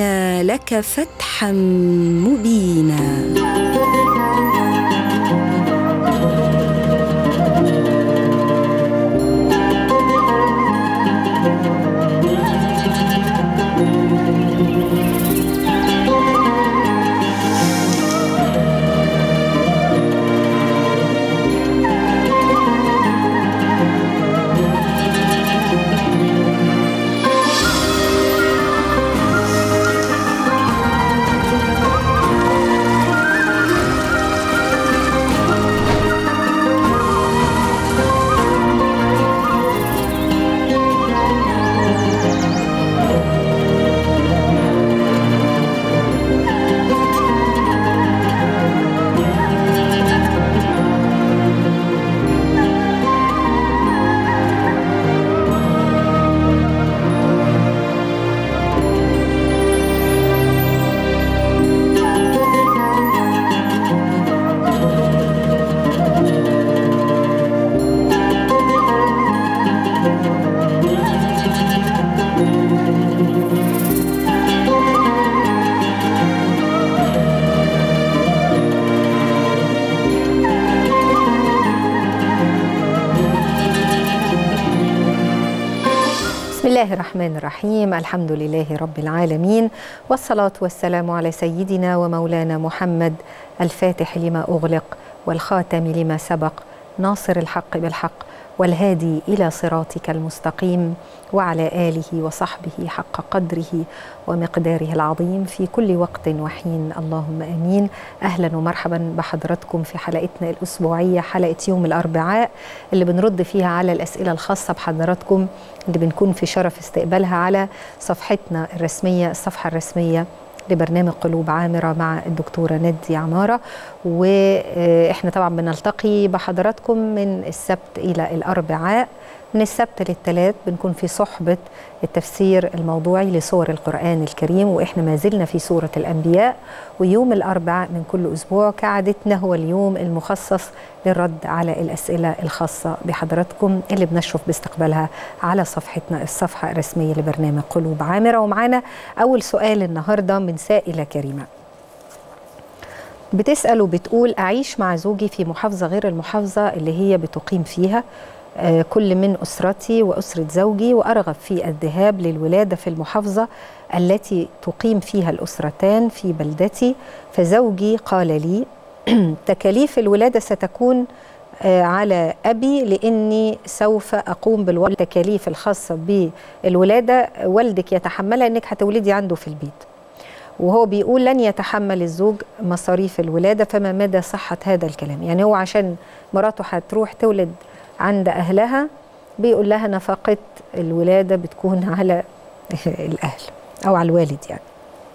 لك فتحا مبينا بسم الله الرحمن الرحيم الحمد لله رب العالمين والصلاة والسلام على سيدنا ومولانا محمد الفاتح لما أغلق والخاتم لما سبق ناصر الحق بالحق والهادي إلى صراطك المستقيم وعلى آله وصحبه حق قدره ومقداره العظيم في كل وقت وحين اللهم آمين أهلا ومرحبا بحضراتكم في حلقتنا الأسبوعية حلقة يوم الأربعاء اللي بنرد فيها على الأسئلة الخاصة بحضراتكم اللي بنكون في شرف استقبالها على صفحتنا الرسمية الصفحة الرسمية لبرنامج قلوب عامرة مع الدكتورة ندي عمارة وإحنا طبعا بنلتقي بحضراتكم من السبت إلى الأربعاء من السبت للثلاث بنكون في صحبة التفسير الموضوعي لسور القرآن الكريم وإحنا ما زلنا في سورة الأنبياء ويوم الأربعاء من كل أسبوع كعادتنا هو اليوم المخصص للرد على الأسئلة الخاصة بحضراتكم اللي بنشرف باستقبالها على صفحتنا الصفحة الرسمية لبرنامج قلوب عامرة ومعانا أول سؤال النهاردة من سائلة كريمة بتسأل وبتقول أعيش مع زوجي في محافظة غير المحافظة اللي هي بتقيم فيها آه، كل من أسرتي وأسرة زوجي وأرغب في الذهاب للولادة في المحافظة التي تقيم فيها الأسرتان في بلدتي فزوجي قال لي تكاليف الولادة ستكون آه، على أبي لأني سوف أقوم بالتكاليف الخاصة بالولادة والدك يتحملها أنك هتولدي عنده في البيت وهو بيقول لن يتحمل الزوج مصاريف الولادة فما مدى صحة هذا الكلام يعني هو عشان مراته هتروح تولد عند أهلها بيقول لها نفقة الولادة بتكون على الأهل أو على الوالد يعني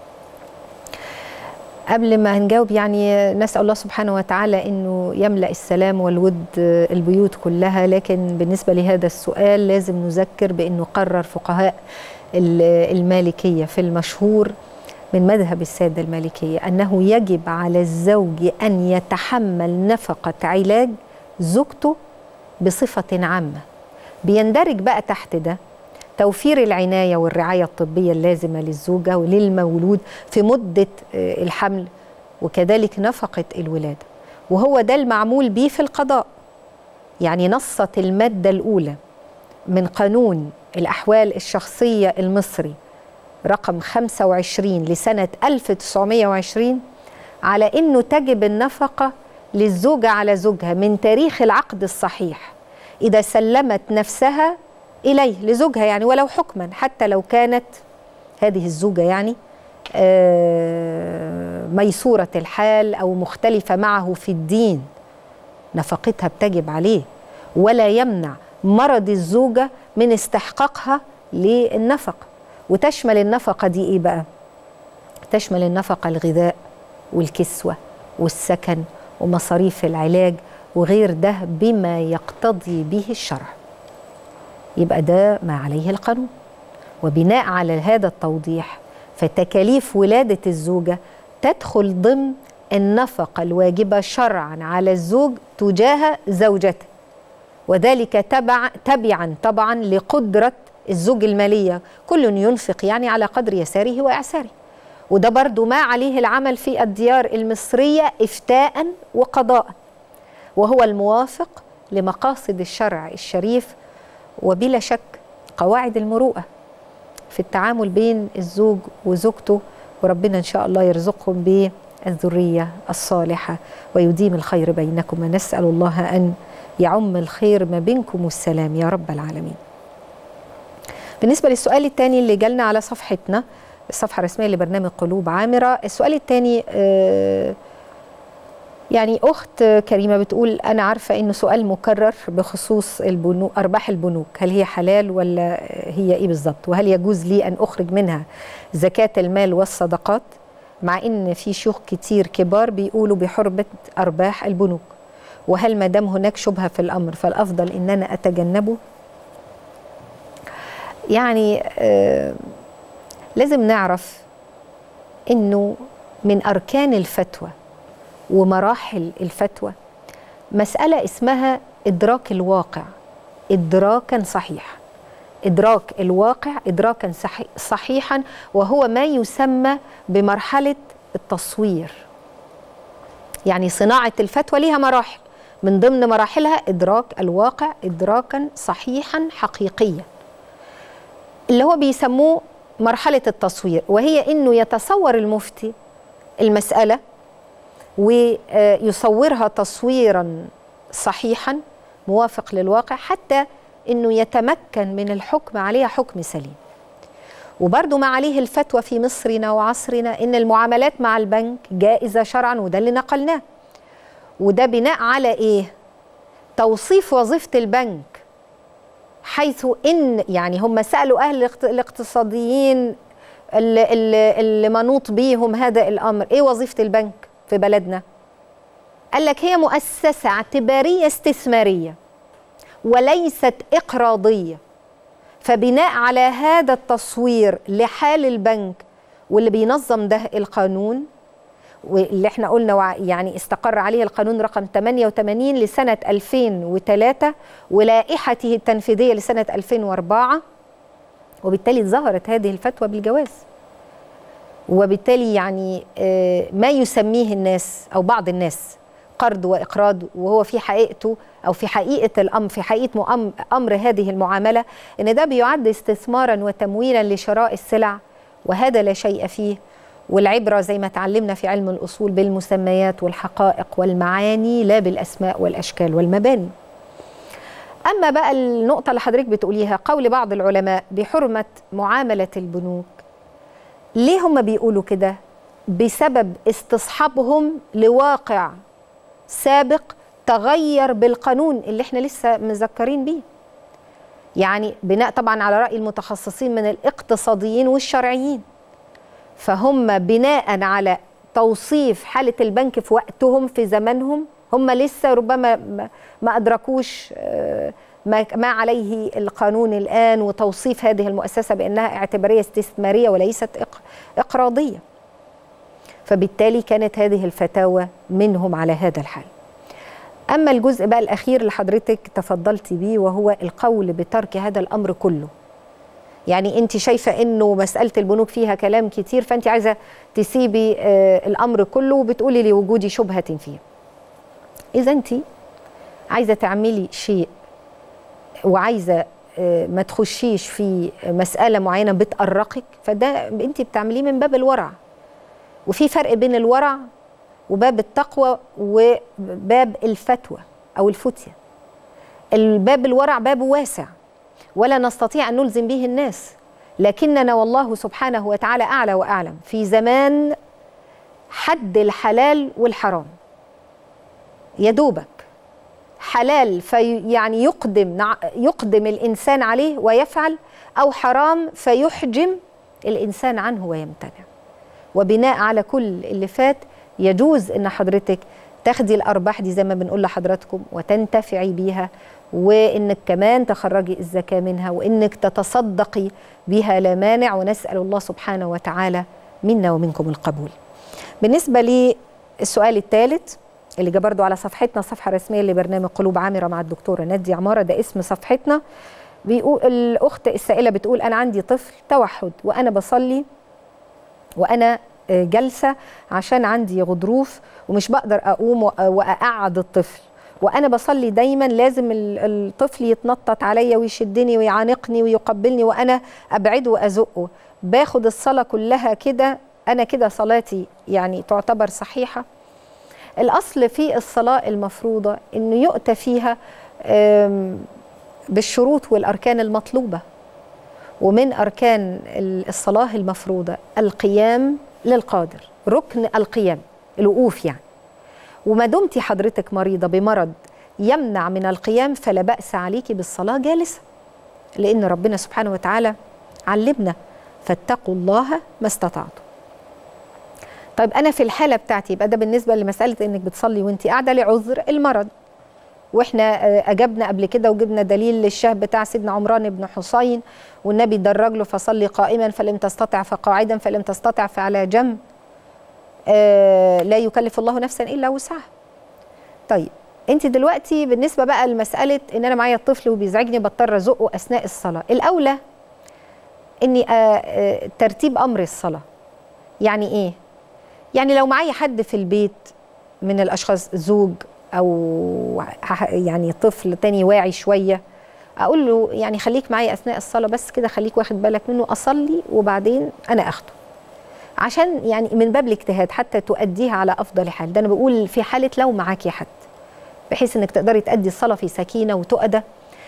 قبل ما هنجاوب يعني نسأل الله سبحانه وتعالى أنه يملأ السلام والود البيوت كلها لكن بالنسبة لهذا السؤال لازم نذكر بأنه قرر فقهاء المالكية في المشهور من مذهب السادة المالكية أنه يجب على الزوج أن يتحمل نفقة علاج زوجته بصفة عامة بيندرج بقى تحت ده توفير العناية والرعاية الطبية اللازمة للزوجة وللمولود في مدة الحمل وكذلك نفقة الولادة وهو ده المعمول به في القضاء يعني نصت المادة الأولى من قانون الأحوال الشخصية المصري رقم 25 لسنة 1920 على أنه تجب النفقة للزوجة على زوجها من تاريخ العقد الصحيح إذا سلمت نفسها إليه لزوجها يعني ولو حكما حتى لو كانت هذه الزوجة يعني ميسورة الحال أو مختلفة معه في الدين نفقتها بتجب عليه ولا يمنع مرض الزوجة من استحقاقها للنفقة وتشمل النفقة دي إيه بقى؟ تشمل النفقة الغذاء والكسوة والسكن ومصاريف العلاج وغير ده بما يقتضي به الشرع يبقى ده ما عليه القانون وبناء على هذا التوضيح فتكاليف ولادة الزوجة تدخل ضمن النفقة الواجبة شرعا على الزوج تجاه زوجته وذلك تبع تبعا طبعا لقدرة الزوج المالية كل ينفق يعني على قدر يساره وإعساره وده برضو ما عليه العمل في الديار المصرية إفتاء وقضاء وهو الموافق لمقاصد الشرع الشريف وبلا شك قواعد المروءة في التعامل بين الزوج وزوجته وربنا إن شاء الله يرزقهم بالذرية الصالحة ويديم الخير بينكم ونسأل الله أن يعم الخير ما بينكم والسلام يا رب العالمين بالنسبة للسؤال الثاني اللي جالنا على صفحتنا الصفحة الرسمية لبرنامج قلوب عامرة السؤال الثاني آه يعني أخت كريمة بتقول أنا عارفة إنه سؤال مكرر بخصوص البنوك أرباح البنوك هل هي حلال ولا هي إيه بالظبط وهل يجوز لي أن أخرج منها زكاة المال والصدقات مع إن في شيوخ كتير كبار بيقولوا بحرمة أرباح البنوك وهل ما دام هناك شبهة في الأمر فالأفضل إن أنا أتجنبه يعني آه لازم نعرف إنه من أركان الفتوى ومراحل الفتوى مسألة اسمها إدراك الواقع إدراكا صحيح إدراك الواقع إدراكا صحيحا وهو ما يسمى بمرحلة التصوير يعني صناعة الفتوى لها مراحل من ضمن مراحلها إدراك الواقع إدراكا صحيحا حقيقيا اللي هو بيسموه مرحلة التصوير وهي إنه يتصور المفتي المسألة ويصورها تصويرا صحيحا موافق للواقع حتى انه يتمكن من الحكم عليها حكم سليم وبرضه ما عليه الفتوى في مصرنا وعصرنا ان المعاملات مع البنك جائزه شرعا وده اللي نقلناه وده بناء على ايه توصيف وظيفه البنك حيث ان يعني هم سالوا اهل الاقتصاديين اللي, اللي منوط بيهم هذا الامر ايه وظيفه البنك في بلدنا قال لك هي مؤسسة اعتبارية استثمارية وليست إقراضية فبناء على هذا التصوير لحال البنك واللي بينظم ده القانون واللي احنا قلنا يعني استقر عليه القانون رقم 88 لسنة 2003 ولائحته التنفيذية لسنة 2004 وبالتالي ظهرت هذه الفتوى بالجواز وبالتالي يعني ما يسميه الناس او بعض الناس قرض واقراض وهو في حقيقته او في حقيقه الامر في حقيقه امر هذه المعامله ان ده بيعد استثمارا وتمويلا لشراء السلع وهذا لا شيء فيه والعبره زي ما تعلمنا في علم الاصول بالمسميات والحقائق والمعاني لا بالاسماء والاشكال والمباني. اما بقى النقطه اللي حضرتك بتقوليها قول بعض العلماء بحرمه معامله البنوك ليه هم بيقولوا كده بسبب استصحابهم لواقع سابق تغير بالقانون اللي احنا لسه مذكرين بيه يعني بناء طبعا على رأي المتخصصين من الاقتصاديين والشرعيين فهم بناء على توصيف حالة البنك في وقتهم في زمانهم هم لسه ربما ما أدركوش ما عليه القانون الآن وتوصيف هذه المؤسسة بأنها اعتبارية استثمارية وليست إقراضية فبالتالي كانت هذه الفتاوى منهم على هذا الحال أما الجزء بقى الأخير اللي حضرتك تفضلتي بيه وهو القول بترك هذا الأمر كله يعني أنت شايفة أنه مسألة البنوك فيها كلام كتير فأنت عايزة تسيبي الأمر كله وبتقولي لوجود شبهة فيه إذا أنت عايزة تعملي شيء وعايزه ما تخشيش في مساله معينه بتقرقك فده انت بتعمليه من باب الورع وفي فرق بين الورع وباب التقوى وباب الفتوى او الفتيه الباب الورع باب واسع ولا نستطيع ان نلزم به الناس لكننا والله سبحانه وتعالى اعلى واعلم في زمان حد الحلال والحرام يا دوبك حلال في يعني يقدم يقدم الانسان عليه ويفعل او حرام فيحجم الانسان عنه ويمتنع وبناء على كل اللي فات يجوز ان حضرتك تاخدي الارباح دي زي ما بنقول لحضراتكم وتنتفعي بيها وانك كمان تخرجي الزكاه منها وانك تتصدقي بها لا مانع ونسال الله سبحانه وتعالى منا ومنكم القبول. بالنسبه للسؤال الثالث اللي جه برضو على صفحتنا الصفحه الرسميه لبرنامج قلوب عامره مع الدكتوره ناديه عماره ده اسم صفحتنا بيقول الاخت السائله بتقول انا عندي طفل توحد وانا بصلي وانا جلسه عشان عندي غضروف ومش بقدر اقوم واقعد الطفل وانا بصلي دايما لازم الطفل يتنطط عليا ويشدني ويعانقني ويقبلني وانا ابعده وازقه باخد الصلاه كلها كده انا كده صلاتي يعني تعتبر صحيحه الاصل في الصلاه المفروضه انه يؤتى فيها بالشروط والاركان المطلوبه ومن اركان الصلاه المفروضه القيام للقادر ركن القيام الوقوف يعني وما دمتي حضرتك مريضه بمرض يمنع من القيام فلا باس عليك بالصلاه جالسه لان ربنا سبحانه وتعالى علمنا فاتقوا الله ما استطعتم طيب انا في الحاله بتاعتي يبقى ده بالنسبه لمساله انك بتصلي وانت قاعده لعذر المرض واحنا اجبنا قبل كده وجبنا دليل للشاه بتاع سيدنا عمران بن حسين والنبي درج له فصلي قائما فلم تستطع فقاعدا فلم تستطع فعلى جنب آه لا يكلف الله نفسا الا وسعها طيب انت دلوقتي بالنسبه بقى لمساله ان انا معايا الطفل وبيزعجني بضطر ازقه اثناء الصلاه الاولى اني آه آه ترتيب امر الصلاه يعني ايه يعني لو معايا حد في البيت من الاشخاص زوج او يعني طفل تاني واعي شويه اقول له يعني خليك معايا اثناء الصلاه بس كده خليك واخد بالك منه اصلي وبعدين انا اخده عشان يعني من باب الاجتهاد حتى تؤديها على افضل حال ده انا بقول في حاله لو معاكي حد بحيث انك تقدري تأدي الصلاه في سكينه وتؤدى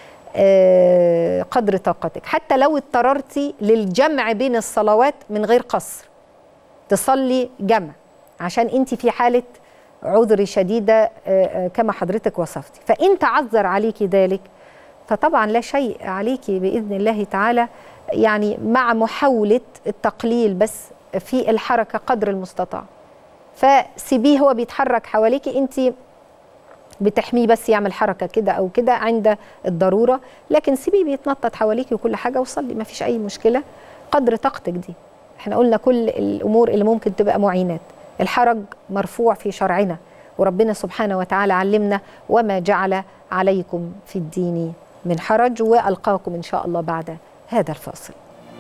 آه قدر طاقتك حتى لو اضطررتي للجمع بين الصلوات من غير قصر تصلي جمع عشان انت في حاله عذر شديده كما حضرتك وصفتي فان تعذر عليك ذلك فطبعا لا شيء عليك باذن الله تعالى يعني مع محاوله التقليل بس في الحركه قدر المستطاع فسيبيه هو بيتحرك حواليك انت بتحميه بس يعمل حركه كده او كده عند الضروره لكن سيبيه بيتنطط حواليك وكل حاجه وصلي ما فيش اي مشكله قدر طاقتك دي احنا قلنا كل الامور اللي ممكن تبقى معينات الحرج مرفوع في شرعنا وربنا سبحانه وتعالى علمنا وما جعل عليكم في الدين من حرج والقاكم ان شاء الله بعد هذا الفاصل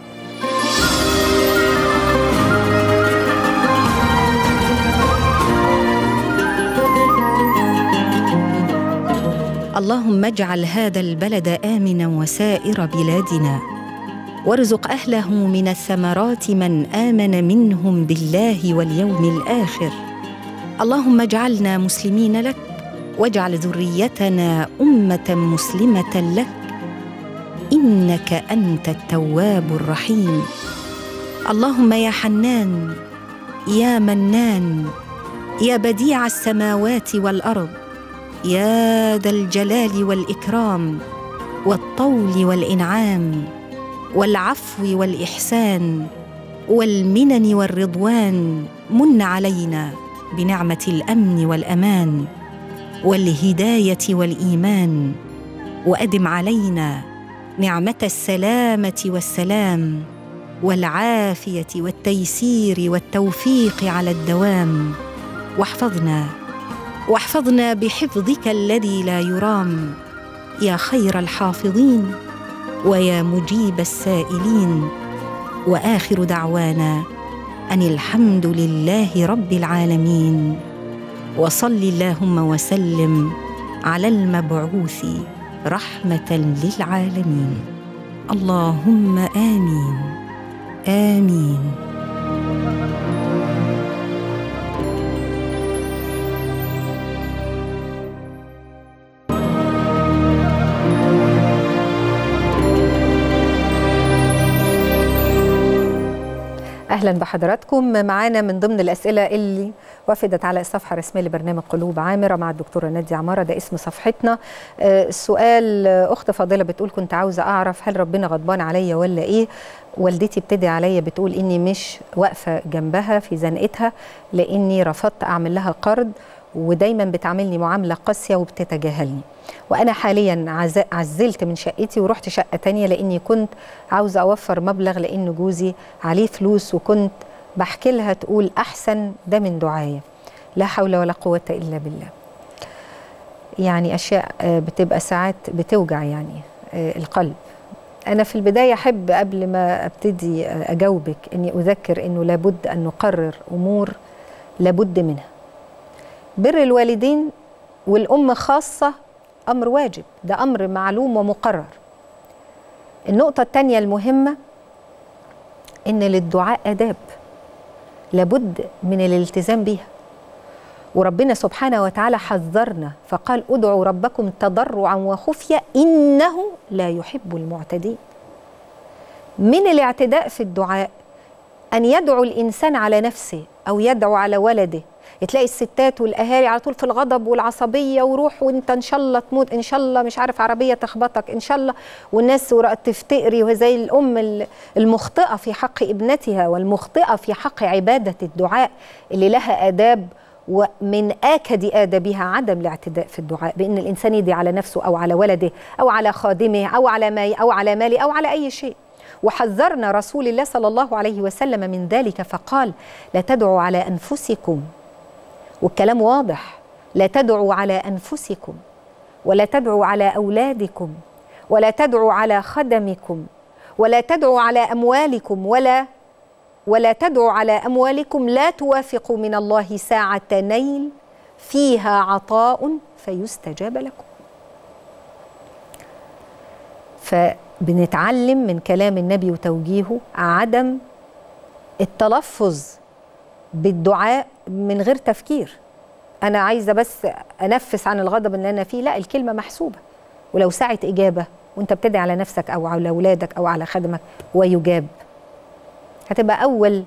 اللهم اجعل هذا البلد امنا وسائر بلادنا وارزق اهله من الثمرات من امن منهم بالله واليوم الاخر اللهم اجعلنا مسلمين لك واجعل ذريتنا امه مسلمه لك انك انت التواب الرحيم اللهم يا حنان يا منان يا بديع السماوات والارض يا ذا الجلال والاكرام والطول والانعام والعفو والاحسان والمنن والرضوان من علينا بنعمه الامن والامان والهدايه والايمان وادم علينا نعمه السلامه والسلام والعافيه والتيسير والتوفيق على الدوام واحفظنا واحفظنا بحفظك الذي لا يرام يا خير الحافظين ويا مجيب السائلين واخر دعوانا ان الحمد لله رب العالمين وصل اللهم وسلم على المبعوث رحمه للعالمين اللهم امين امين اهلا بحضراتكم معانا من ضمن الاسئله اللي وفدت على الصفحه الرسميه لبرنامج قلوب عامره مع الدكتوره ناديه عماره ده اسم صفحتنا السؤال اخت فاضله بتقول كنت عاوزه اعرف هل ربنا غضبان عليا ولا ايه والدتي بتدعي عليا بتقول اني مش واقفه جنبها في زنقتها لاني رفضت اعمل لها قرض ودايما بتعاملني معامله قاسيه وبتتجاهلني وانا حاليا عزلت من شقتي ورحت شقه تانية لاني كنت عاوزه اوفر مبلغ لان جوزي عليه فلوس وكنت بحكي لها تقول احسن ده من دعايه لا حول ولا قوه الا بالله يعني اشياء بتبقى ساعات بتوجع يعني القلب أنا في البداية أحب قبل ما أبتدي أجاوبك أني أذكر أنه لابد أن نقرر أمور لابد منها بر الوالدين والأم خاصة أمر واجب ده أمر معلوم ومقرر النقطة الثانية المهمة إن للدعاء آداب لابد من الالتزام بيها وربنا سبحانه وتعالى حذرنا فقال ادعوا ربكم تضرعا وخفيا انه لا يحب المعتدين من الاعتداء في الدعاء ان يدعو الانسان على نفسه او يدعو على ولده تلاقي الستات والاهالي على طول في الغضب والعصبيه وروح وانت ان شاء الله تموت ان شاء الله مش عارف عربيه تخبطك ان شاء الله والناس تفتقري وهي زي الام المخطئه في حق ابنتها والمخطئه في حق عباده الدعاء اللي لها اداب ومن آكد آدابها عدم الاعتداء في الدعاء بأن الإنسان يدي على نفسه أو على ولده أو على خادمه أو على ما أو على ماله أو على أي شيء وحذرنا رسول الله صلى الله عليه وسلم من ذلك فقال لا تدعوا على أنفسكم والكلام واضح لا تدعوا على أنفسكم ولا تدعوا على أولادكم ولا تدعوا على خدمكم ولا تدعوا على أموالكم ولا ولا تدعوا على اموالكم لا توافقوا من الله ساعه نيل فيها عطاء فيستجاب لكم فبنتعلم من كلام النبي وتوجيهه عدم التلفظ بالدعاء من غير تفكير انا عايزه بس انفس عن الغضب اللي انا فيه لا الكلمه محسوبه ولو ساعه اجابه وانت بتدعي على نفسك او على اولادك او على خدمك ويجاب هتبقى اول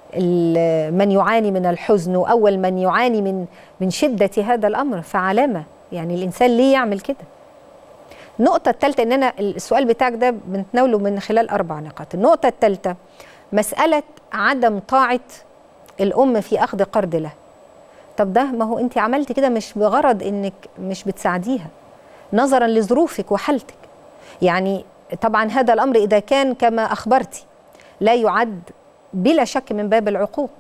من يعاني من الحزن واول من يعاني من من شده هذا الامر فعلامه يعني الانسان ليه يعمل كده النقطة الثالثة إن أنا السؤال بتاعك ده بنتناوله من خلال أربع نقاط، النقطة الثالثة مسألة عدم طاعة الأم في أخذ قرض له. طب ده ما هو أنت عملتي كده مش بغرض إنك مش بتساعديها نظرا لظروفك وحالتك. يعني طبعا هذا الأمر إذا كان كما أخبرتي لا يعد بلا شك من باب العقوق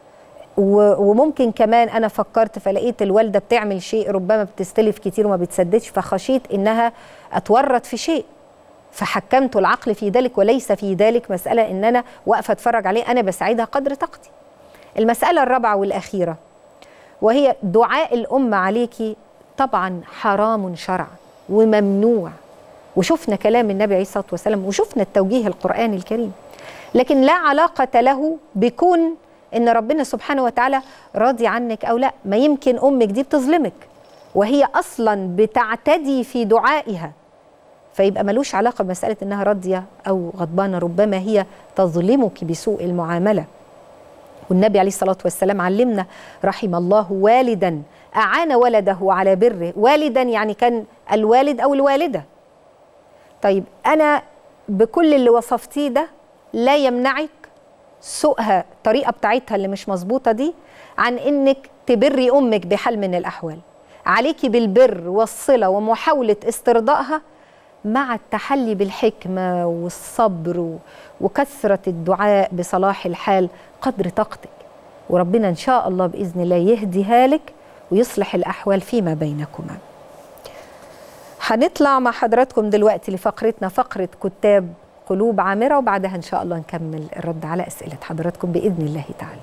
وممكن كمان انا فكرت فلقيت الوالده بتعمل شيء ربما بتستلف كتير وما بتسددش فخشيت انها اتورط في شيء فحكمت العقل في ذلك وليس في ذلك مساله ان انا واقفه اتفرج عليه انا بساعدها قدر طاقتي المساله الرابعه والاخيره وهي دعاء الام عليكي طبعا حرام شرعا وممنوع وشفنا كلام النبي عليه الصلاه والسلام وشفنا التوجيه القراني الكريم لكن لا علاقة له بكون إن ربنا سبحانه وتعالى راضي عنك أو لا ما يمكن أمك دي بتظلمك وهي أصلا بتعتدي في دعائها فيبقى ملوش علاقة بمسألة إنها راضية أو غضبانة ربما هي تظلمك بسوء المعاملة والنبي عليه الصلاة والسلام علمنا رحم الله والدا أعان ولده على بره والدا يعني كان الوالد أو الوالدة طيب أنا بكل اللي وصفتيه ده لا يمنعك سوءها الطريقه بتاعتها اللي مش مظبوطه دي عن انك تبري امك بحال من الاحوال عليكي بالبر والصله ومحاوله استرضائها مع التحلي بالحكمه والصبر وكثره الدعاء بصلاح الحال قدر طاقتك وربنا ان شاء الله باذن الله يهديها لك ويصلح الاحوال فيما بينكما هنطلع مع حضراتكم دلوقتي لفقرتنا فقره كتاب قلوب عامرة وبعدها إن شاء الله نكمل الرد على أسئلة حضراتكم بإذن الله تعالى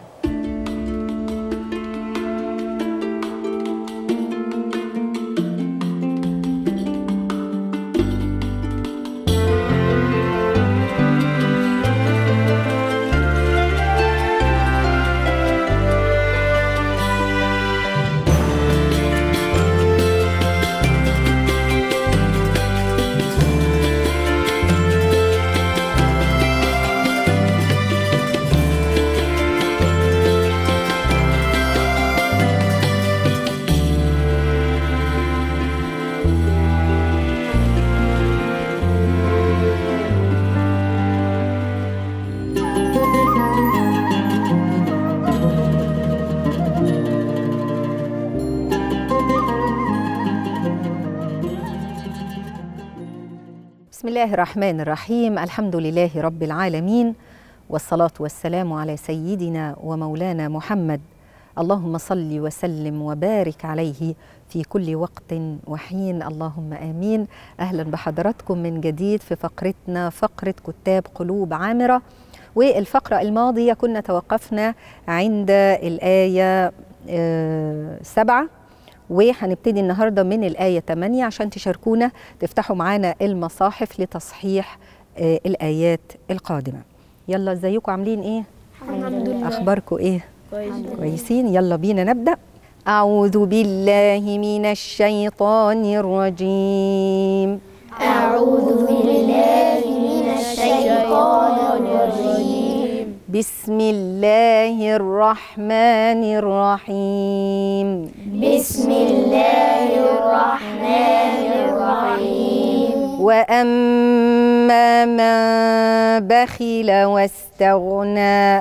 بسم الله الرحمن الرحيم الحمد لله رب العالمين والصلاة والسلام على سيدنا ومولانا محمد اللهم صل وسلم وبارك عليه في كل وقت وحين اللهم امين اهلا بحضراتكم من جديد في فقرتنا فقره كتاب قلوب عامره والفقره الماضيه كنا توقفنا عند الايه آه، سبعة وهنبتدي النهارده من الآية 8 عشان تشاركونا تفتحوا معانا المصاحف لتصحيح آه، الآيات القادمة يلا ازيكم عاملين ايه؟ الحمد لله أخباركم ايه؟ كويس كويسين يلا بينا نبدأ أعوذ بالله من الشيطان الرجيم أعوذ بالله من الشيطان الرجيم بسم الله الرحمن الرحيم بسم الله الرحمن الرحيم وأما من بخل واستغنى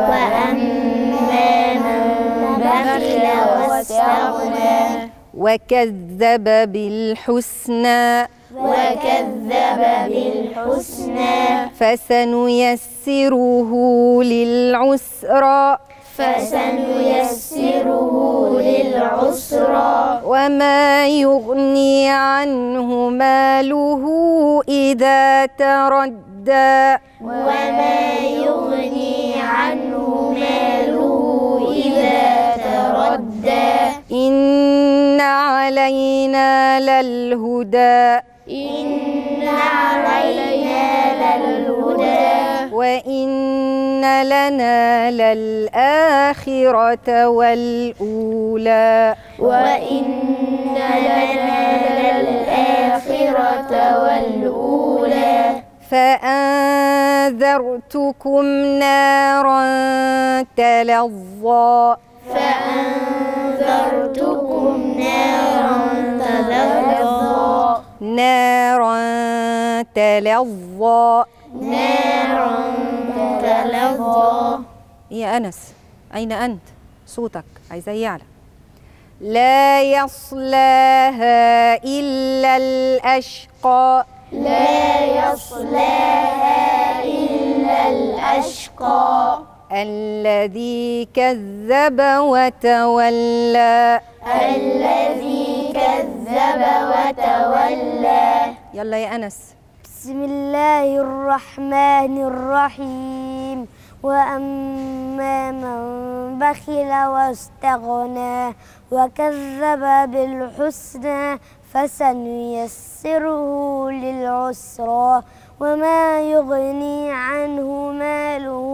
وأما من بخل واستغنى وكذب بالحسنى وكذب بالحسنى فسنيسره للعسرى فسنيسره للعسرى وما يغني عنه ماله إذا تردى وما يغني عنه ماله إذا تردى إن علينا للهدى إن علينا للهدى وإن لنا للآخرة والأولى وإن لنا للآخرة والأولى فأنذرتكم نارا تلظى فأنذرتكم نارا تلظى نارا تلظى نارا تلظى يا أنس أين أنت؟ صوتك عايزاه يعلى لا يصلاها إلا الأشقى لا يصلاها إلا الأشقى الذي كذب وتولى الذي كذب وتولى يلا يا أنس بسم الله الرحمن الرحيم وأما من بخل واستغنى وكذب بالحسنى فسنيسره للعسرى وما يغني عنه ماله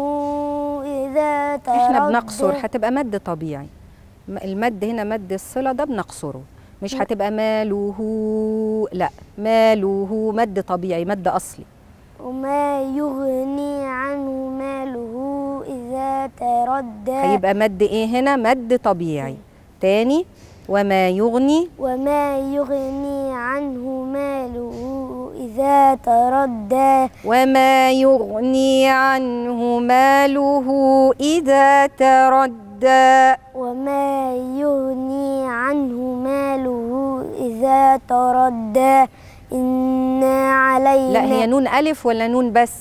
إذا تردى احنا بنقصر هتبقى مد طبيعي م- المد هنا مد الصلة ده بنقصره مش هتبقى ماله لا ماله مد طبيعي مد أصلي وما يغني عنه ماله إذا تردى هيبقى مد ايه هنا مد طبيعي تاني وما يغني وما يغني عنه ماله إذا تردى وما يغني عنه ماله إذا تردى وما يغني عنه ماله إذا تردى إنا علينا لا هي نون ألف ولا نون بس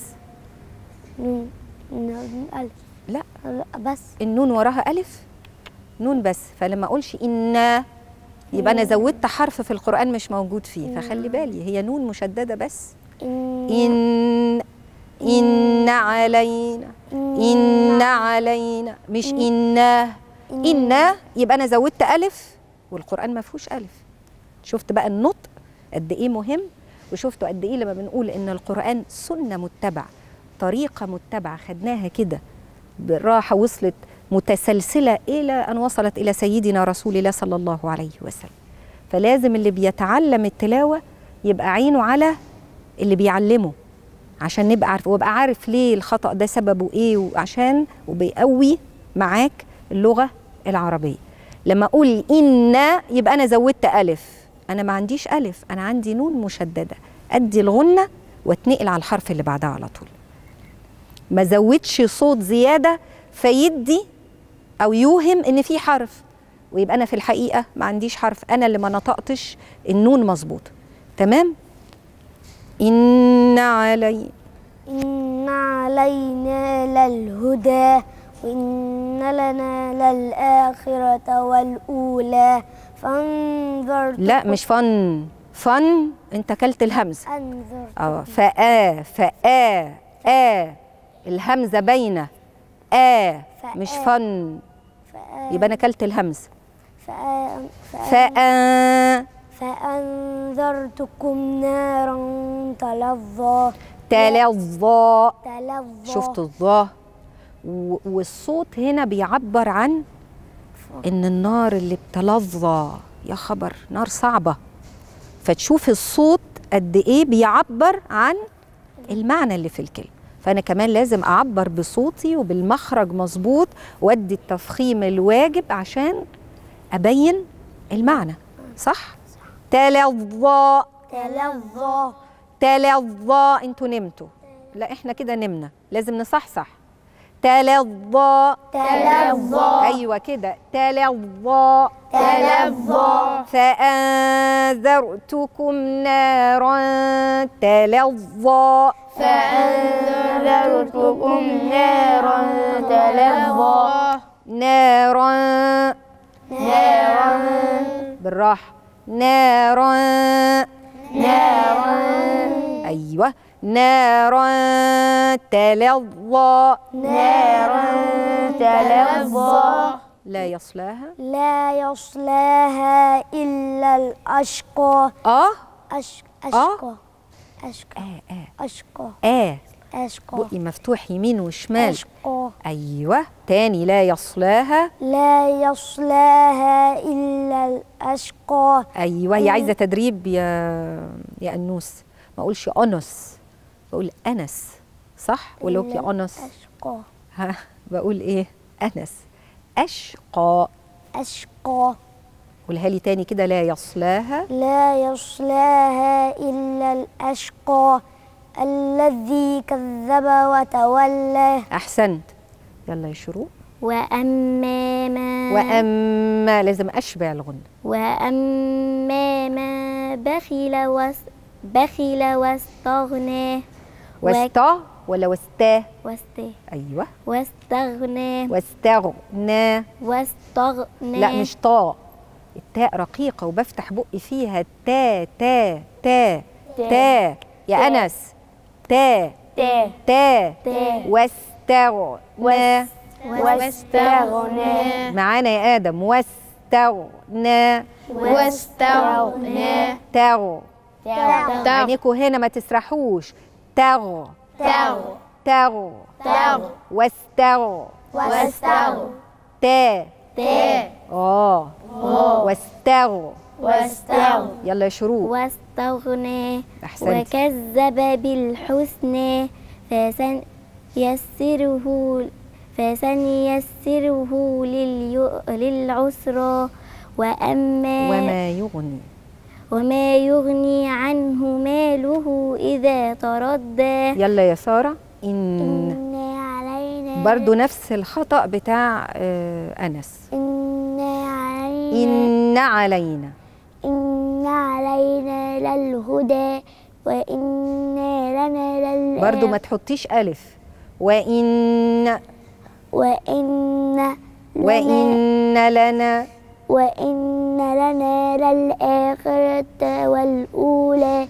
نون نون ألف لا لا بس النون وراها ألف نون بس فلما أقولش إنا يبقى أنا زودت حرف في القرآن مش موجود فيه فخلي بالي هي نون مشددة بس إن إن إن علينا إن علينا مش إنا إنا يبقى أنا زودت ألف والقرآن ما فيهوش ألف شفت بقى النطق قد إيه مهم وشفتوا قد إيه لما بنقول إن القرآن سنة متبعة طريقة متبعة خدناها كده بالراحة وصلت متسلسلة إلى أن وصلت إلى سيدنا رسول الله صلى الله عليه وسلم فلازم اللي بيتعلم التلاوة يبقى عينه على اللي بيعلمه عشان نبقى عارف وابقى عارف ليه الخطأ ده سببه ايه وعشان وبيقوي معاك اللغة العربية لما اقول ان يبقى انا زودت الف انا ما عنديش الف انا عندي نون مشددة ادي الغنة واتنقل على الحرف اللي بعدها على طول ما زودش صوت زيادة فيدي او يوهم ان في حرف ويبقى انا في الحقيقة ما عنديش حرف انا اللي ما نطقتش النون مظبوط تمام إن علي إن علينا للهدى وإن لنا للآخرة والأولى فانظر لا مش فن فن انت كلت الهمزه أنظر اه فآ فآ آ الهمزه باينه آ مش فآ. فن يبقى انا كلت الهمزه فأ- فأ- فآ فأنذرتكم نارا تلظى تلظى تلظى شفت الظا و- والصوت هنا بيعبر عن ان النار اللي بتلظى يا خبر نار صعبه فتشوف الصوت قد ايه بيعبر عن المعنى اللي في الكلمه فانا كمان لازم اعبر بصوتي وبالمخرج مظبوط وادي التفخيم الواجب عشان ابين المعنى صح تلظى تلظى تلظى انتوا نمتوا لا احنا كده نمنا لازم نصحصح تلظى تلظى ايوه كده تلظى تلظى فأنذرتكم نارا تلظى فأنذرتكم نارا تلظى نارا نارا بالراحة نارا نارا أيوة نارا تلظى نارا تلظى لا يصلاها لا يصلاها إلا الأشقى آه أش... آه. أشقى أشقى آه آه أشقى آه أشقى بقي مفتوح يمين وشمال أشقى أيوة تاني لا يصلاها لا يصلاها إلا الأشقى ايوه هي عايزه تدريب يا يا انوس ما اقولش انس بقول انس صح ولا إلا قلتي انس أشقى ها بقول ايه انس اشقى أشقى قولها لي تاني كده لا يصلاها لا يصلاها إلا الأشقى الذي كذب وتولى احسنت يلا يا شروق وأما ما واما لازم اشبع الغنى وأما ما بخل وس بخل واستغنى واستا ولا واستا واست ايوه واستغنى واستغنى واستغنى لا مش طاء التاء رقيقة وبفتح بقي فيها تا تا تا تا يا أنس تا تا تا تا واستغنى واستغنى معانا يا آدم واستغنى واستغنى تغ تغ عينيكوا هنا ما تسرحوش تغ تغ تغ تغ واستغ واستغ تا تا اه واستغ واستغ يلا يا شروق واستغنى أحسنت. وكذب بالحسنى فسن يسره فسنيسره لليو- للعسرى وأما وما يغني وما يغني عنه ماله إذا تردى يلا يا سارة إن إن علينا برضو نفس الخطأ بتاع آه، أنس إن علينا إن علينا إن علينا للهدى وإن لنا لل برضو ما تحطيش ألف وإن وإن وإن لنا وإن لنا للآخرة والأولى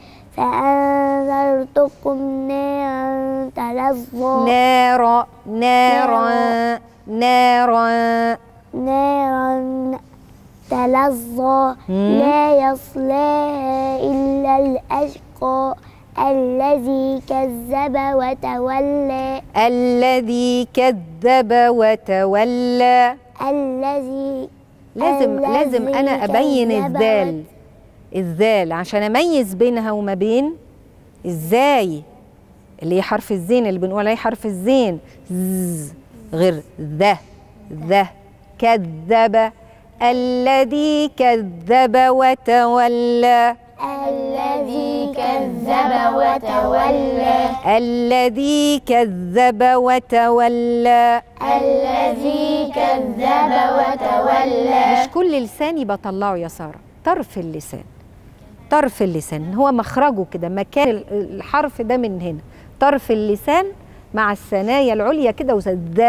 فأنذرتكم نارا تلظى نارا نارا نارا نارا تلظى مم. لا يصلاها إلا الأشقى الذي كذب وتولى الذي كذب وتولى الذي لازم لازم الذي أنا أبين كذب الذال الذال عشان أميز بينها وما بين ازاي اللي هي حرف الزين اللي بنقول عليه حرف الزين ز غير ذا ذا كذب الذي كذب وتولى الذي كذب وتولى الذي كذب وتولى الذي كذب وتولى مش كل لساني بطلعه يا ساره طرف اللسان طرف اللسان هو مخرجه كده مكان ال- الحرف ده من هنا طرف اللسان مع الثنايا العليا كده وزي ذا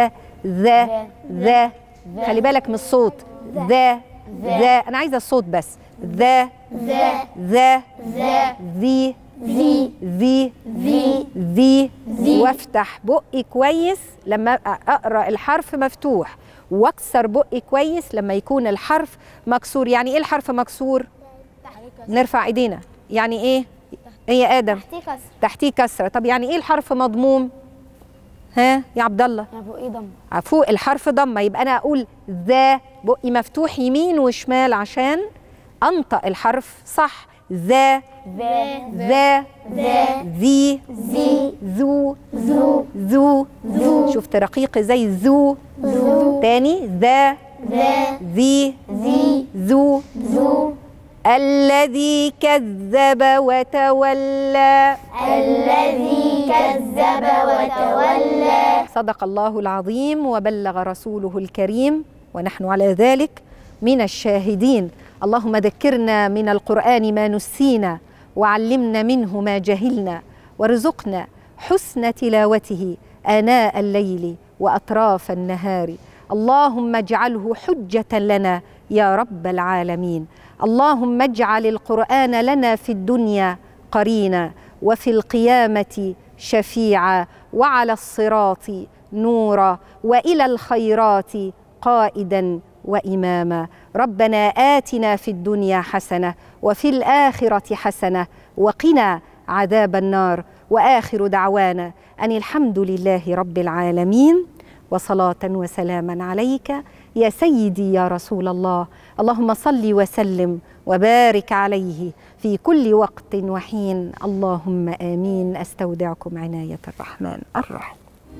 ذا ذا خلي بالك من الصوت ذا ذا انا عايزه الصوت بس ذا ذا ذا ذا ذي ذي ذي ذي ذي ذي. وافتح بقي كويس لما أبقى اقرا الحرف مفتوح واكسر بقي كويس لما يكون الحرف مكسور يعني ايه الحرف مكسور نرفع ايدينا يعني ايه ايه يا ادم تحتيه كسر تحتيه كسره طب يعني ايه الحرف مضموم ها يا عبد الله يا ابو ايه ضم فوق الحرف ضمه يبقى انا اقول ذا بقي مفتوح يمين وشمال عشان انطق الحرف صح ذا ذا ذا ذا ذي ذي ذو ذو ذو ذو. شفت رقيق زي ذو ذو تاني ذا ذا ذي ذي ذو ذو الذي كذب وتولى الذي كذب وتولى صدق الله العظيم وبلغ رسوله الكريم ونحن على ذلك من الشاهدين اللهم ذكرنا من القرآن ما نسينا وعلمنا منه ما جهلنا وارزقنا حسن تلاوته آناء الليل وأطراف النهار اللهم اجعله حجة لنا يا رب العالمين اللهم اجعل القرآن لنا في الدنيا قرينا وفي القيامة شفيعا وعلى الصراط نورا والى الخيرات قائدا واماما ربنا اتنا في الدنيا حسنه وفي الاخره حسنه وقنا عذاب النار واخر دعوانا ان الحمد لله رب العالمين وصلاه وسلاما عليك يا سيدي يا رسول الله اللهم صل وسلم وبارك عليه في كل وقت وحين اللهم امين استودعكم عنايه الرحمن الرحيم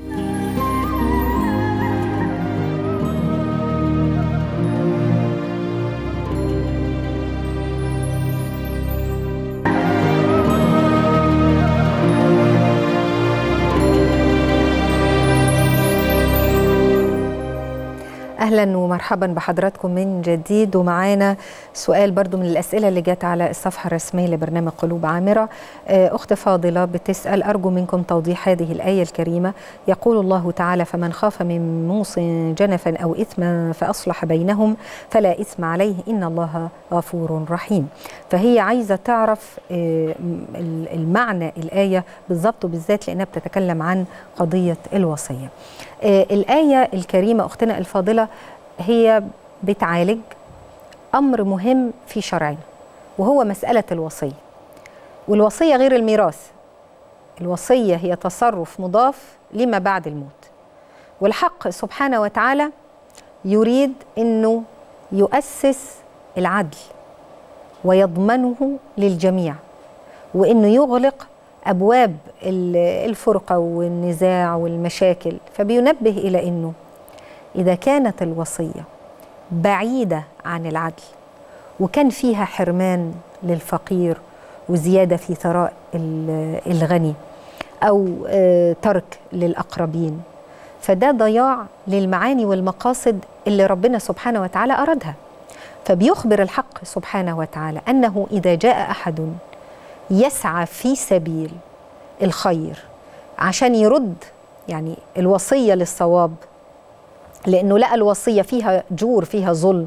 اهلا ومرحبا بحضراتكم من جديد ومعانا سؤال برضو من الاسئله اللي جت على الصفحه الرسميه لبرنامج قلوب عامره آه، اخت فاضله بتسال ارجو منكم توضيح هذه الايه الكريمه يقول الله تعالى فمن خاف من موص جنفا او اثما فاصلح بينهم فلا اثم عليه ان الله غفور رحيم فهي عايزه تعرف آه، م- المعنى الايه بالظبط وبالذات لانها بتتكلم عن قضيه الوصيه آه، الآية الكريمة أختنا الفاضلة هي بتعالج أمر مهم في شرعنا وهو مسألة الوصية والوصية غير الميراث الوصية هي تصرف مضاف لما بعد الموت والحق سبحانه وتعالى يريد أنه يؤسس العدل ويضمنه للجميع وانه يغلق ابواب ال- الفرقه والنزاع والمشاكل فبينبه الى انه اذا كانت الوصيه بعيده عن العدل وكان فيها حرمان للفقير وزياده في ثراء ال- الغني او آه، ترك للاقربين فده ضياع للمعاني والمقاصد اللي ربنا سبحانه وتعالى ارادها فبيخبر الحق سبحانه وتعالى انه اذا جاء احد يسعى في سبيل الخير عشان يرد يعني الوصيه للصواب لانه لقى الوصيه فيها جور فيها ظلم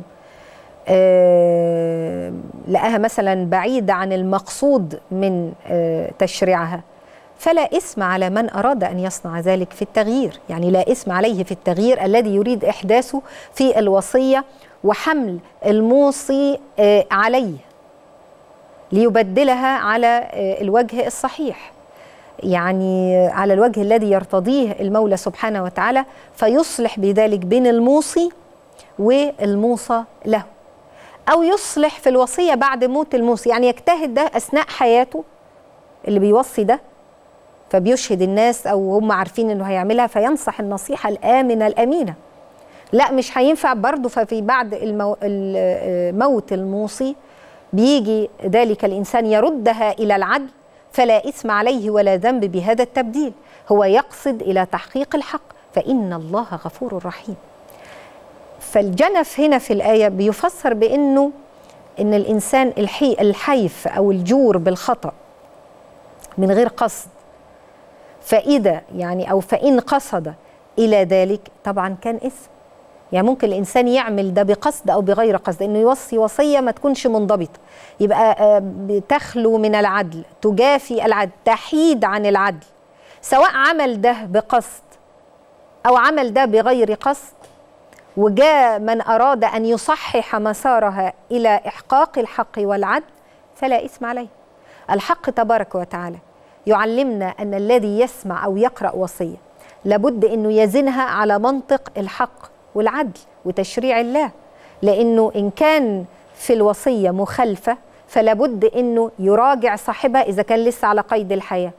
آه، لقاها مثلا بعيده عن المقصود من آه، تشريعها فلا اسم على من اراد ان يصنع ذلك في التغيير يعني لا اسم عليه في التغيير الذي يريد احداثه في الوصيه وحمل الموصي آه، عليه ليبدلها على آه، الوجه الصحيح يعني على الوجه الذي يرتضيه المولى سبحانه وتعالى فيصلح بذلك بين الموصي والموصى له او يصلح في الوصيه بعد موت الموصي يعني يجتهد ده اثناء حياته اللي بيوصي ده فبيشهد الناس او هم عارفين انه هيعملها فينصح النصيحه الامنه الامينه لا مش هينفع برضه ففي بعد المو... ال- موت الموصي بيجي ذلك الانسان يردها الى العدل فلا اثم عليه ولا ذنب بهذا التبديل هو يقصد الى تحقيق الحق فان الله غفور رحيم فالجنف هنا في الايه بيفسر بانه ان الانسان الحي الحيف او الجور بالخطا من غير قصد فاذا يعني او فان قصد الى ذلك طبعا كان اسم يعني ممكن الانسان يعمل ده بقصد او بغير قصد انه يوصي وصيه ما تكونش منضبطه يبقى آه، بتخلو من العدل تجافي العدل تحيد عن العدل سواء عمل ده بقصد او عمل ده بغير قصد وجاء من اراد ان يصحح مسارها الى احقاق الحق والعدل فلا اثم عليه الحق تبارك وتعالى يعلمنا ان الذي يسمع او يقرا وصيه لابد انه يزنها على منطق الحق والعدل وتشريع الله لانه ان كان في الوصيه مخالفه فلابد انه يراجع صاحبها اذا كان لسه على قيد الحياه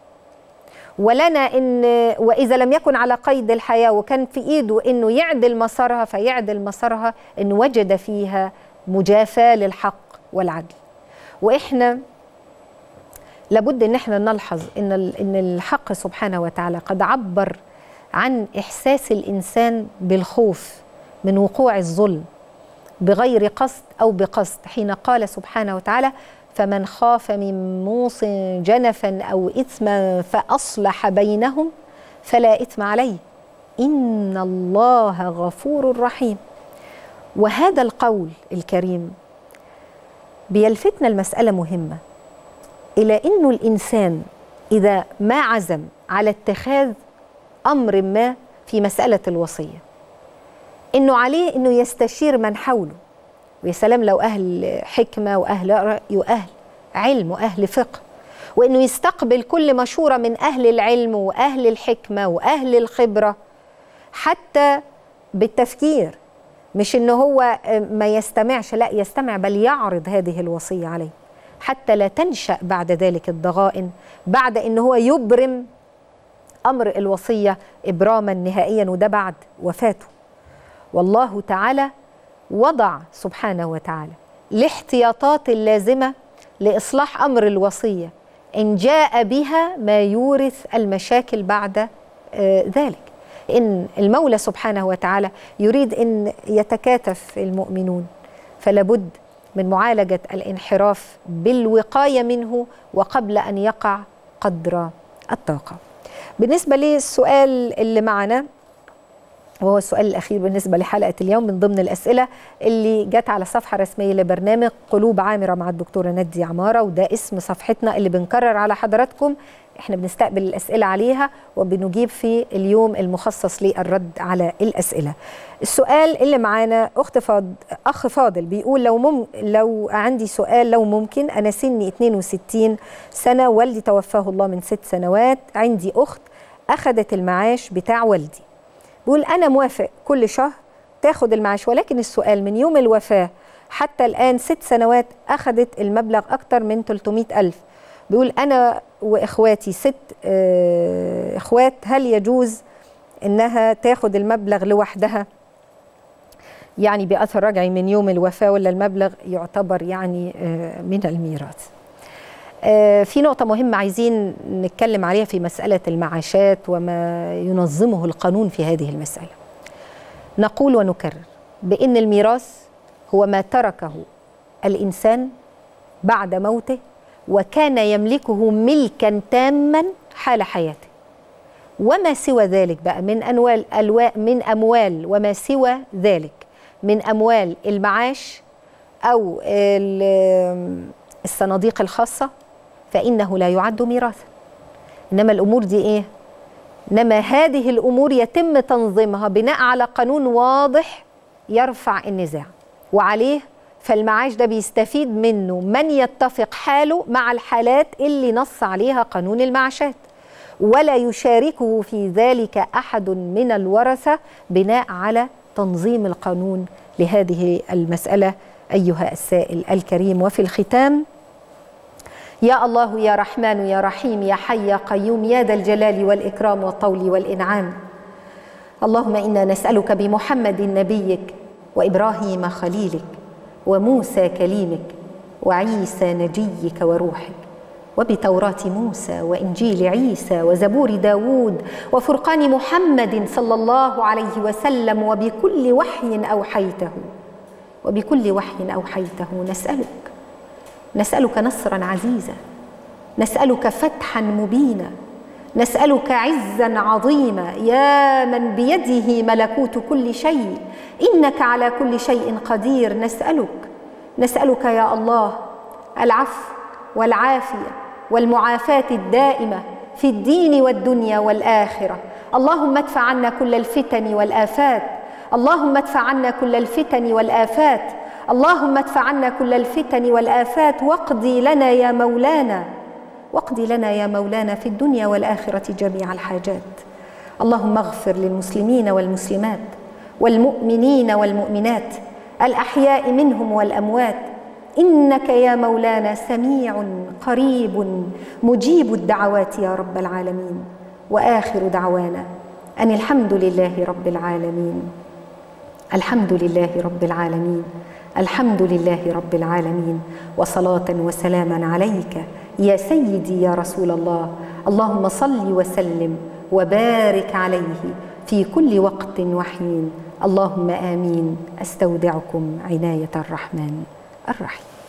ولنا ان واذا لم يكن على قيد الحياه وكان في ايده انه يعدل مسارها فيعدل مسارها ان وجد فيها مجافاه للحق والعدل واحنا لابد ان احنا نلحظ ان ال- ان الحق سبحانه وتعالى قد عبر عن احساس الانسان بالخوف من وقوع الظلم بغير قصد او بقصد حين قال سبحانه وتعالى فمن خاف من موص جنفا او اثما فاصلح بينهم فلا اثم عليه ان الله غفور رحيم وهذا القول الكريم بيلفتنا المساله مهمه الى انه الانسان اذا ما عزم على اتخاذ امر ما في مساله الوصيه انه عليه انه يستشير من حوله ويا سلام لو اهل حكمه واهل رأي واهل علم واهل فقه وانه يستقبل كل مشوره من اهل العلم واهل الحكمه واهل الخبره حتى بالتفكير مش انه هو ما يستمعش لا يستمع بل يعرض هذه الوصيه عليه حتى لا تنشا بعد ذلك الضغائن بعد ان هو يبرم امر الوصيه ابراما نهائيا وده بعد وفاته والله تعالى وضع سبحانه وتعالى الاحتياطات اللازمه لاصلاح امر الوصيه ان جاء بها ما يورث المشاكل بعد آه، ذلك ان المولى سبحانه وتعالى يريد ان يتكاتف المؤمنون فلا بد من معالجه الانحراف بالوقايه منه وقبل ان يقع قدر الطاقه بالنسبه للسؤال اللي معنا وهو السؤال الأخير بالنسبة لحلقة اليوم من ضمن الأسئلة اللي جت على صفحة رسمية لبرنامج قلوب عامرة مع الدكتورة نادية عمارة وده اسم صفحتنا اللي بنكرر على حضراتكم احنا بنستقبل الأسئلة عليها وبنجيب في اليوم المخصص للرد على الأسئلة السؤال اللي معانا أخت فاض أخ فاضل بيقول لو مم لو عندي سؤال لو ممكن أنا سني 62 سنة والدي توفاه الله من ست سنوات عندي أخت أخذت المعاش بتاع والدي بيقول أنا موافق كل شهر تاخد المعاش ولكن السؤال من يوم الوفاة حتى الآن ست سنوات أخذت المبلغ أكتر من 300 ألف بيقول أنا وإخواتي ست آه، إخوات هل يجوز إنها تاخد المبلغ لوحدها يعني بأثر رجعي من يوم الوفاة ولا المبلغ يعتبر يعني آه، من الميراث آه، في نقطة مهمة عايزين نتكلم عليها في مسألة المعاشات وما ينظمه القانون في هذه المسألة. نقول ونكرر بأن الميراث هو ما تركه الإنسان بعد موته وكان يملكه ملكا تاما حال حياته. وما سوى ذلك بقى من أنوال ألواء من أموال وما سوى ذلك من أموال المعاش أو ال- الصناديق الخاصة فإنه لا يعد ميراثا إنما الأمور دي إيه؟ إنما هذه الأمور يتم تنظيمها بناء على قانون واضح يرفع النزاع وعليه فالمعاش ده بيستفيد منه من يتفق حاله مع الحالات اللي نص عليها قانون المعاشات ولا يشاركه في ذلك أحد من الورثة بناء على تنظيم القانون لهذه المسألة أيها السائل الكريم وفي الختام يا الله يا رحمن يا رحيم يا حي يا قيوم يا ذا الجلال والإكرام والطول والإنعام اللهم إنا نسألك بمحمد نبيك وإبراهيم خليلك وموسى كليمك وعيسى نجيك وروحك وبتوراة موسى وإنجيل عيسى وزبور داود وفرقان محمد صلى الله عليه وسلم وبكل وحي أوحيته وبكل وحي أوحيته نسألك نسألك نصرا عزيزا نسألك فتحا مبينا نسالك عزا عظيما يا من بيده ملكوت كل شيء انك على كل شيء قدير نسالك نسالك يا الله العفو والعافيه والمعافاه الدائمه في الدين والدنيا والاخره اللهم ادفع عنا كل الفتن والافات اللهم ادفع عنا كل الفتن والافات اللهم ادفع عنا كل الفتن والافات واقضي لنا يا مولانا واقض لنا يا مولانا في الدنيا والاخره جميع الحاجات اللهم اغفر للمسلمين والمسلمات والمؤمنين والمؤمنات الاحياء منهم والاموات انك يا مولانا سميع قريب مجيب الدعوات يا رب العالمين واخر دعوانا ان الحمد لله رب العالمين الحمد لله رب العالمين الحمد لله رب العالمين وصلاه وسلاما عليك يا سيدي يا رسول الله اللهم صل وسلم وبارك عليه في كل وقت وحين اللهم امين استودعكم عنايه الرحمن الرحيم